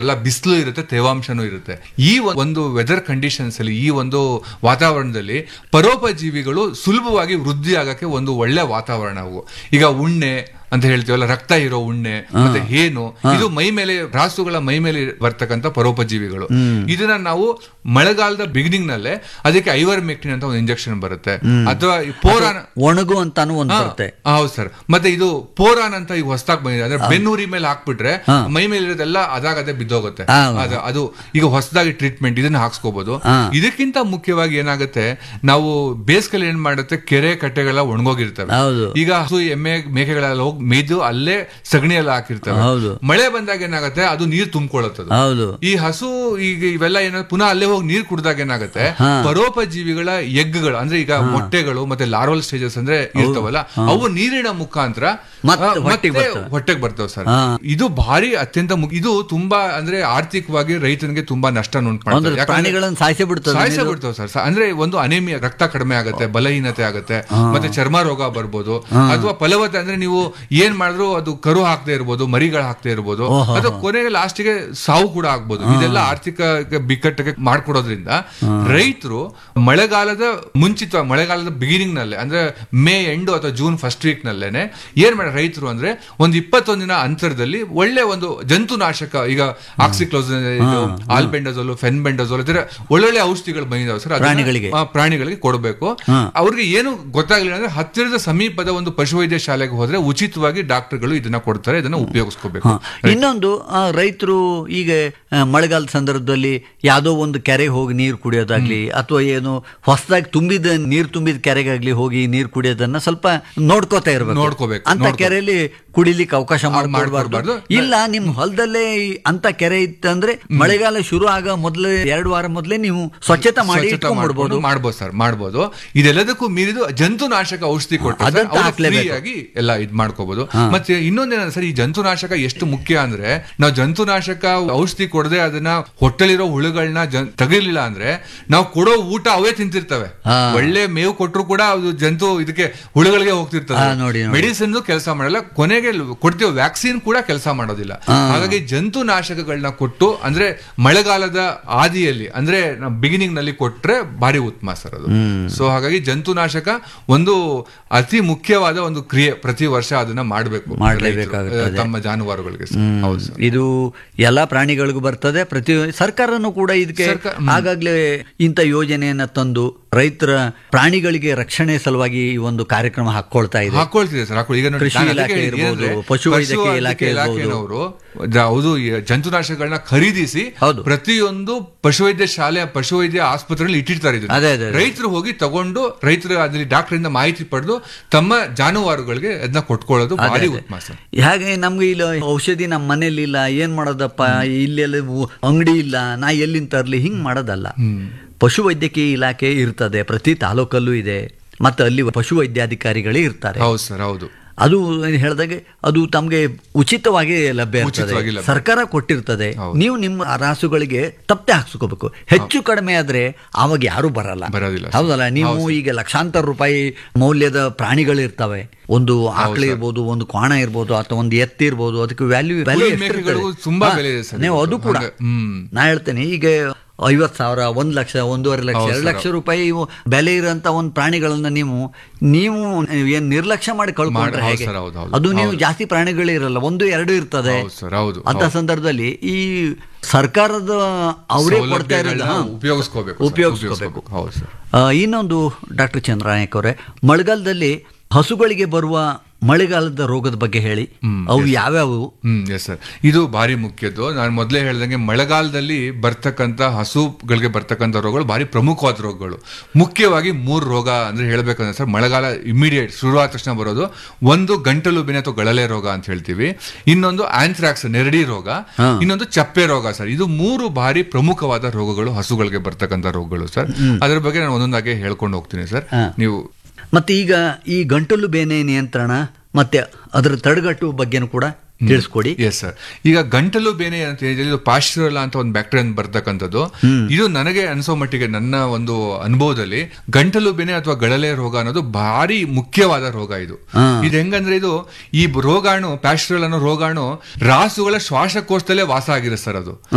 ಇರಲ್ಲ ಬಿಸಿಲು ಇರುತ್ತೆ ತೇವಾಂಶನೂ ಇರುತ್ತೆ ಈ ಒ- ಒಂದು ವೆದರ್ ಕಂಡೀಷನ್ಸ್ ಅಲ್ಲಿ ಈ ಒಂದು ವಾತಾವರಣದಲ್ಲಿ ಪರೋಪಜೀವಿಗಳು ಸುಲಭವಾಗಿ ವೃದ್ಧಿ ಆಗಕ್ಕೆ ಒಂದು ಒಳ್ಳೆ ವಾತಾವರಣ ಅವು ಈಗ ಉಣ್ಣೆ ಅಂತ ಹೇಳ್ತೀವಲ್ಲ ರಕ್ತ ಇರೋ ಉಣ್ಣೆ ಮತ್ತೆ ಹೇನು ಇದು ಮೈ ಮೇಲೆ ರಾಸುಗಳ ಮೈ ಮೇಲೆ ಬರ್ತಕ್ಕಂಥ ಪರೋಪಜೀವಿಗಳು ಇದನ್ನ ನಾವು ಮಳೆಗಾಲದ ಬಿಗಿನಿಂಗ್ ನಲ್ಲೇ ಅದಕ್ಕೆ ಐವರ್ ಮೆಕ್ಟಿನ್ ಅಂತ ಒಂದು ಇಂಜೆಕ್ಷನ್ ಬರುತ್ತೆ ಅಥವಾ ಈ ಪೋರಾನ್ ಒಣಗು ಅಂತಾನು ಒಂದ್ ಬರುತ್ತೆ ಹಾ, ಹೌದು ಸರ್ ಮತ್ತೆ ಇದು ಪೋರಾನ್ ಅಂತ ಈಗ ಹೊಸದಾಗಿ ಬಂದಿದೆ ಅಂದ್ರೆ ಬೆನ್ನೂರಿ ಮೇಲೆ ಹಾಕ್ಬಿಟ್ರೆ ಮೈ ಮೇಲೆ ಇರೋದೆಲ್ಲ ಅದಾಗದೆ ಬಿದ್ದೋಗುತ್ತೆ ಹಾ. ಅದು ಅದು ಈಗ ಹೊಸದಾಗಿ ಟ್ರೀಟ್ಮೆಂಟ್ ಇದನ್ನ ಹಾಕ್ಸ್ಕೋಬಹುದು ಇದಕ್ಕಿಂತ ಮುಖ್ಯವಾಗಿ ಏನಾಗುತ್ತೆ ನಾವು ಬೇಸಿಗೆಲಿ ಏನ್ ಮಾಡುತ್ತೆ ಕೆರೆ ಕಟ್ಟೆಗಳ ಒಣಗೋಗಿರ್ತವೆ ಹೌದು ಈಗ ಹಸು ಎಮ್ಮೆ ಮೇಕೆಗಳೆಲ್ಲ ಹೋಗಿ ಮೇಯ್ದು ಅಲ್ಲೇ ಸಗಣಿ ಎಲ್ಲ ಹಾಕಿರ್ತವೆ ಹೌದು. ಮಳೆ ಬಂದಾಗ ಏನಾಗುತ್ತೆ ಅದು ನೀರು ತುಂಬಿಕೊಳ್ಳುತ್ತದೆ ಹೌದು ಈ ಹಸು ಈಗ ಇವೆಲ್ಲ ಏನಾದ್ರು ಪುನಃ ಅಲ್ಲೇ ಹೋಗಿ ನೀರು ಕುಡಿದಾಗ ಏನಾಗುತ್ತೆ ಪರೋಪಜೀವಿಗಳ ಎಗ್ಗಳು ಅಂದ್ರೆ ಈಗ ಮೊಟ್ಟೆಗಳು ಮತ್ತೆ ಲಾರ್ವಲ್ ಸ್ಟೇಜಸ್ ಅಂದ್ರೆ ಇರ್ತಾವಲ್ಲ ಅವು ನೀರಿನ ಮುಖಾಂತರ ಮತ್ತೆ ಆ, ಹೊಟ್ಟೆಗೆ ಮತ್ತೆ ಬರ್ತವೆ. ಹೊಟ್ಟೆಗೆ ಬರ್ತವೆ ಸರ್ ಇದು ಭಾರಿ ಅತ್ಯಂತ ಮುಖ್ಯ ಇದು ತುಂಬಾ ಅಂದ್ರೆ ಆರ್ಥಿಕವಾಗಿ ರೈತನಿಗೆ ತುಂಬಾ ನಷ್ಟ ಉಂಟು ಅಂದ್ರೆ ಮಾಡ್ತದೆ ಯಾಕಂದ್ರೆ- ಪ್ರಾಣಿಗಳನ್ನ ಸಾಯಿಸಿ ಬಿಡ್ತದೆ ಸಾಯಿಸೇ ಬಿಡ್ತಾವೆ ಸರ್ ಸ- ಅಂದ್ರೆ ಒಂದು ಅನೇಮಿಯಾ ರಕ್ತ ಕಡಿಮೆ ಆಗುತ್ತೆ ಬಲಹೀನತೆ ಆಗುತ್ತೆ ಮತ್ತೆ ಚರ್ಮ ರೋಗ ಬರ್ಬೋದು ಅಥವಾ ಫಲವತ್ತೆ ಅಂದ್ರೆ ನೀವು ಏನ್ ಮಾಡಿದ್ರು ಅದು ಕರು ಹಾಕದೆ ಇರ್ಬೋದು ಮರಿಗಳು ಹಾಕದೆ ಇರ್ಬೋದು ಅಥವಾ ಕೊನೆಗೆ ಲಾಸ್ಟಿಗೆ ಸಾವು ಕೂಡ ಆಗ್ಬೋದು ಇದೆಲ್ಲ ಆರ್ಥಿಕ ಬಿಕ್ಕಟ್ಟಿಗೆ ಮಾಡ್ಕೊಡೋದ್ರಿಂದ ರೈತರು ಮಳೆಗಾಲದ ಮುಂಚಿತ ಮಳೆಗಾಲದ ಬಿಗಿನಿಂಗ್ ನಲ್ಲೇ ಅಂದ್ರೆ ಮೇ ಎಂಡು ಅಥವಾ ಜೂನ್ ಫಸ್ಟ್ ವೀಕ್ ನಲ್ಲೇನೆ ಏನ್ ಮಾಡ ರೈತರು ಅಂದ್ರೆ ಒಂದು ಇಪ್ಪತ್ತೊಂದು ದಿನ ಅಂತರದಲ್ಲಿ ಒಳ್ಳೆ ಒಂದು ಜಂತುನಾಶಕ ಈಗ ಆಕ್ಸಿಕ್ಲೋಸ್ ಆಲ್ಬೆಂಡಜೋಲ್ ಫೆನ್ಬೆಂಡಜೋಲ್ ಇತರ ಒಳ್ಳೊಳ್ಳೆ ಔಷಧಿಗಳು ಬಂದಿದಾವೆ ಸರ್ ಅದನ್ನ, ಪ್ರಾಣಿಗಳಿಗೆ. ಆ, ಪ್ರಾಣಿಗಳಿಗೆ ಕೊಡಬೇಕು ಅವ್ರಿಗೆ ಏನು ಗೊತ್ತಾಗ್ಲಿಲ್ಲ ಅಂದ್ರೆ ಹತ್ತಿರದ ಸಮೀಪದ ಒಂದು ಪಶುವೈದ್ಯ ಶಾಲೆಗೆ ಹೋದ್ರೆ ಉಚಿತವಾಗಿ ಡಾಕ್ಟರ್ಗಳು ಇದನ್ನ ಕೊಡ್ತಾರೆ ಇದನ್ನ ಉಪಯೋಗಿಸ್ಕೋಬೇಕು ಇನ್ನೊಂದು ರೈತರು ಈಗ ಆ, ಮಳೆಗಾಲದ ಸಂದರ್ಭದಲ್ಲಿ ಯಾವುದೋ ಒಂದು ಕೆರೆಗೆ ಹೋಗಿ ನೀರು ಕುಡಿಯೋದಾಗ್ಲಿ ಅಥವಾ ಏನು ಹೊಸದಾಗಿ ತುಂಬಿದ ನೀರು ತುಂಬಿದ ಕೆರೆಗಾಗ್ಲಿ ಹೋಗಿ ನೀರು ಕುಡಿಯೋದನ್ನ ಸ್ವಲ್ಪ ನೋಡ್ಕೋತಾ ಇರ್ಬೇಕು ನೋಡ್ಕೋಬೇಕು, ಅಂತ ನೋಡ್ಕೋ- ಕೆರೆಯಲ್ಲಿ ಕುಡಿಲಿಕ್ಕೆ ಅವಕಾಶ ಮಾಡ್ಕೊಡ್ಬಾರ್ದು ಮಾಡ್ಕೊಡ್ಬಾರ್ದು. ಇಲ್ಲ ನಿಮ್ ಹೊಲದಲ್ಲೇ ಈ ಅಂತ ಕೆರೆ ಇತ್ತಂದ್ರೆ ಮಳೆಗಾಲ ಶುರು ಆಗ ಮೊದಲೇ ಎರಡು ವಾರ ಮೊದಲೇ ನೀವು ಸ್ವಚ್ಛತೆ ಮಾಡಿ ಸ್ವಚ್ಛತೆ ಇಟ್ಕೊಂಡ್ಬಿಡ್ಬೋದು ಮಾಡ್ಕೊಂಡು ಮಾಡ್ಬೋದು ಸರ್ ಮಾಡ್ಬೋದು ಇದೆಲ್ಲದಕ್ಕೂ ಮೀರಿದು ಜಂತುನಾಶಕ ಔಷಧಿ ಕೊಟ್ಟರೆ ಅದಂತೂ ಹಾಕ್ಲೇಬೇಕು. ಆಗಿ ಎಲ್ಲ ಇದ್ ಮಾಡ್ಕೋಬಹುದು ಮತ್ತೆ ಇನ್ನೊಂದೇನ ಸರ್ ಈ ಜಂತುನಾಶಕ ಎಷ್ಟು ಮುಖ್ಯ ಅಂದ್ರೆ ನಾವು ಜಂತುನಾಶಕ ಔಷಧಿ ಕೊಡದೆ ಅದನ್ನ ಹೊಟ್ಟೆಲಿರೋ ಹುಳುಗಳನ್ನ ಜನ್- ತೆಗಿಲಿಲ್ಲ ಅಂದ್ರೆ ನಾವು ಕೊಡೋ ಊಟ ಅವೇ ತಿಂತಿರ್ತವೆ ಒಳ್ಳೆ ಮೇವು ಕೊಟ್ಟರು ಕೂಡ ಅದು ಜಂತು ಇದಕ್ಕೆ ಹುಳುಗಳಿಗೆ ಹೋಗ್ತಿರ್ತವೆ ಹಾ, ನೋಡಿ, ನೋಡಿ. ಮೆಡಿಸಿನ್ ಕೆಲಸ ಮಾಡಲ್ಲ ಕೊನೆಗೆ ಕೊಡ್ತೀವಿ ವ್ಯಾಕ್ಸಿನ್ ಕೂಡ ಕೆಲಸ ಮಾಡೋದಿಲ್ಲ ಹಾಗಾಗಿ ಜಂತುನಾಶಕಗಳನ್ನ ಕೊಟ್ಟು ಅಂದ್ರೆ ಮಳೆಗಾಲದ ಆದಿಯಲ್ಲಿ ಅಂದ್ರೆ ಬಿಗಿನಿಂಗ್ ನಲ್ಲಿ ಕೊಟ್ರೆ ಭಾರಿ ಉತ್ತಮ ಸರ್ ಅದು ಸೊ ಹಾಗಾಗಿ ಜಂತುನಾಶಕ ಒಂದು ಅತಿ ಮುಖ್ಯವಾದ ಒಂದು ಕ್ರಿಯೆ ಪ್ರತಿ ವರ್ಷ ಅದನ್ನ ಮಾಡಬೇಕು ಮಾಡ್ಲೇಬೇಕಾಗುತ್ತದೆ. ತಮ್ಮ ಜಾನುವಾರುಗಳಿಗೆ ಸರ್. ಹೌದು ಸರ್ ಇದು ಎಲ್ಲಾ ಪ್ರಾಣಿಗಳಿಗೂ ಬರ್ತದೆ ಪ್ರತಿ ಸರ್ಕಾರನು ಕೂಡ ಇದಕ್ಕೆ ಸರ್ಕಾರ- ಆಗಾಗ್ಲೇ ಇಂಥ ಯೋಜನೆಯನ್ನ ತಂದು ರೈತರ ಪ್ರಾಣಿಗಳಿಗೆ ರಕ್ಷಣೆ ಸಲುವಾಗಿ ಈ ಒಂದು ಕಾರ್ಯಕ್ರಮ ಹಾಕೊಳ್ತಾ ಇದೆ ಹಾಕೊಳ್ತಿದೆ ಸರ್ ಹಾಕೊಳ್ಳಿ ಈಗ ನೋಡಿ ಕೃಷಿ ನಾನು ಅದಕ್ಕೆ ಇಲಾಖೆ ಹೇಳಿದ್ದು ಇರ್ಬೋದು, ಏನಂದ್ರೆ, ಪಶುವೈದ್ಯಕೀಯ ಪಶುವೈದ್ಯಕೀಯ ಇಲಾಖೆ ಇರ್ಬೋದು. ಇಲಾಖೆನವರು ಜ- ಹೌದು ಈ ಜಂತುನಾಶಕಗಳನ್ನ ಖರೀದಿಸಿ ಹೌದು. ಪ್ರತಿಯೊಂದು ಪಶುವೈದ್ಯ ಶಾಲೆ ಪಶುವೈದ್ಯ ಆಸ್ಪತ್ರೆಯಲ್ಲಿ ಇಟ್ಟಿರ್ತಾರೆ ಇದನ್ನ. ಅದೇ, ಅದೇ, ಅದೇ. ರೈತರು ಹೋಗಿ ತಗೊಂಡು ರೈತರು ಅದರಲ್ಲಿ ಡಾಕ್ಟರ್ ಇಂದ ಮಾಹಿತಿ ಪಡೆದು ತಮ್ಮ ಜಾನುವಾರುಗಳಿಗೆ ಅದನ್ನ ಕೊಟ್ಕೊಳ್ಳೋದು ಭಾರಿ ಉತ್ತಮ ಸರ್ ಹಾಗೆ ನಮ್ಗೆ ಇಲ್ಲ ಔಷಧಿ ನಮ್ಮ ಮನೇಲಿ ಇಲ್ಲ ಏನ್ ಮಾಡೋದಪ್ಪ ಇಲ್ಲೆಲ್ಲ ಉ- ಅಂಗಡಿ ಇಲ್ಲ ನಾ ಎಲ್ಲಿಂದ ತರ್ಲಿ ಹಿಂಗ್ ಮಾಡೋದಲ್ಲ ಪಶುವೈದ್ಯಕೀಯ ಇಲಾಖೆ ಇರ್ತದೆ ಪ್ರತಿ ತಾಲೂಕಲ್ಲೂ ಇದೆ ಮತ್ತೆ ಅಲ್ಲಿ ಪಶುವೈದ್ಯಾಧಿಕಾರಿಗಳೇ ಇರ್ತಾರೆ ಹೌದು ಸರ್ ಹೌದು ಅದು ಹೇಳಿದಾಗೆ ಅದು ತಮಗೆ ಉಚಿತವಾಗಿ ಲಭ್ಯ ಇರ್ತದೆ ಉಚಿತವಾಗಿ ಲಭ್ಯ. ಸರ್ಕಾರ ಕೊಟ್ಟಿರ್ತದೆ ನೀವು ನಿಮ್ಮ ರಾಸುಗಳಿಗೆ ತಪ್ಪೆ ಹಾಕ್ಸ್ಕೋಬೇಕು ಹೆಚ್ಚು ಕಡಿಮೆ ಆದ್ರೆ ಆವಾಗ ಯಾರು ಬರಲ್ಲ ಬರೋದಿಲ್ಲ ಸರ್. ಹೌದಲ್ಲ ನೀವು ಈಗ ಲಕ್ಷಾಂತರ ರೂಪಾಯಿ ಮೌಲ್ಯದ ಪ್ರಾಣಿಗಳು ಇರ್ತವೆ ಒಂದು ಆಕಳ ಇರ್ಬೋದು ಒಂದು ಕ್ವಾಣ ಇರ್ಬೋದು ಅಥವಾ ಒಂದು ಎತ್ತಿ ಇರ್ಬೋದು ಅದಕ್ಕೆ ವ್ಯಾಲ್ಯೂ ವ್ಯಾಲ್ಯೂ ಕುರಿ ಮೇಕೆಗಳಿಗೂ ತುಂಬಾ ಬೆಲೆ ಇದೆ ಸರ್ ನೀವು ಅದು ಇವತ್ತು. ಕೂಡ ಹಂಗೆ, ಹ್ಮ್. ನಾ ಹೇಳ್ತೇನೆ ಈಗ ಐವತ್ ಸಾವಿರ ಒಂದ್ ಲಕ್ಷ ಒಂದೂವರೆ ಲಕ್ಷ ಹೌದು ಎರಡು ಸರ್. ಲಕ್ಷ ರೂಪಾಯಿ ಇವು ಬೆಲೆ ಇರೋಂತ ಒಂದು ಪ್ರಾಣಿಗಳನ್ನ ನೀವು ನೀವು ಏನ್ ನಿರ್ಲಕ್ಷ್ಯ ಮಾಡಿ ಕಳ್ಕೊಂಡ್ರೆ ಮಾಡ್- ಹೌದು ಹೇಗೆ ಸರ್, ಹೌದು, ಹೌದು. ಅದು ನೀವು ಜಾಸ್ತಿ ಪ್ರಾಣಿಗಳು ಇರಲ್ಲ ಒಂದು ಎರಡು ಇರ್ತದೆ ಹೌದು ಸರ್ ಹೌದು ಅಂತ ಸಂದರ್ಭದಲ್ಲಿ ಈ ಸರ್ಕಾರದ ಅವರೇ ಕೊಡ್ತಾ ಇರೋದು ಸೌಲಭ್ಯಗಳನ್ನ ಹಾ, ಉಪಯೋಗಿಸ್ಕೋಬೇಕು ಸರ್, ಉಪಯೋಗಿಸ್ಕೋಬೇಕು ಹೌದು ಸರ್ ಆ, ಇನ್ನೊಂದು ಡಾಕ್ಟರ್ ಚಂದ್ರನಾಯಕ್ ಅವರೇ ಮಳೆಗಾಲದಲ್ಲಿ ಹಸುಗಳಿಗೆ ಬರುವ ಮಳೆಗಾಲದ ರೋಗದ ಬಗ್ಗೆ ಹೇಳಿ ಅವು ಯಾವ್ಯಾವು ಹ್ಮ್ ಎಸ್ ಸರ್ ಇದು ಭಾರಿ ಮುಖ್ಯದ್ದು ನಾನು ಮೊದಲೇ ಹೇಳ್ದಂಗೆ ಮಳೆಗಾಲದಲ್ಲಿ ಬರ್ತಕ್ಕಂಥ ಹಸುಗಳಿಗೆ ಬರ್ತಕ್ಕಂಥ ರೋಗಗಳು ಭಾರಿ ಪ್ರಮುಖವಾದ ರೋಗಗಳು ಮುಖ್ಯವಾಗಿ ಮೂರು ರೋಗ ಅಂದ್ರೆ ಹೇಳ್ಬೇಕಂದ್ರೆ ಸರ್ ಮಳೆಗಾಲ ಇಮಿಡಿಯೇಟ್ ಶುರುವಾದ ತಕ್ಷಣ ಬರೋದು ಒಂದು ಗಂಟಲು ಬೆನೆ ಅಥವಾ ಗಳಲೆ ರೋಗ ಅಂತ ಹೇಳ್ತೀವಿ ಇನ್ನೊಂದು ಆಂಥ್ರಾಕ್ಸ್ ನೆರಡಿ ರೋಗ ಇನ್ನೊಂದು ಚಪ್ಪೆ ರೋಗ ಸರ್ ಇದು ಮೂರು ಭಾರಿ ಪ್ರಮುಖವಾದ ರೋಗಗಳು ಹಸುಗಳಿಗೆ ಬರ್ತಕ್ಕಂಥ ರೋಗಗಳು ಸರ್ ಅದ್ರ ಬಗ್ಗೆ ನಾನು ಒಂದೊಂದಾಗೆ ಹೇಳ್ಕೊಂಡು ಹೋಗ್ತೀನಿ ಸರ್ ನೀವು ಮತ್ತೆ ಈಗ ಈ ಗಂಟಲು ಬೇನೆ ನಿಯಂತ್ರಣ ಮತ್ತೆ ಅದರ ತಡೆಗಟ್ಟು ಬಗ್ಗೆನೂ ಕೂಡ ತಿಳಿಸ್ಕೊಡಿ ಎಸ್ ಸರ್ ಈಗ ಗಂಟಲು ಬೇನೆ ಅಂತ ಹೇಳಿದ್ರೆ ಇದು ಪಾಶ್ಚರಲ್ಲ ಅಂತ ಒಂದು ಬ್ಯಾಕ್ಟೀರಿಯಾ ಬರ್ತಕ್ಕಂಥದ್ದು ಇದು ನನಗೆ ಅನ್ಸೋ ಮಟ್ಟಿಗೆ ನನ್ನ ಒಂದು ಅನುಭವದಲ್ಲಿ ಗಂಟಲು ಬೇನೆ ಅಥವಾ ಗಳಲೆ ರೋಗ ಅನ್ನೋದು ಭಾರಿ ಮುಖ್ಯವಾದ ರೋಗ ಇದು ಇದು ಹೆಂಗಂದ್ರೆ ಇದು ಈ ರೋಗಾಣು ಪ್ಯಾಶ್ಚರಲ್ ಅನ್ನೋ ರೋಗಾಣು ರಾಸುಗಳ ಶ್ವಾಸಕೋಶದಲ್ಲೇ ವಾಸ ಆಗಿದೆ ಸರ್ ಅದು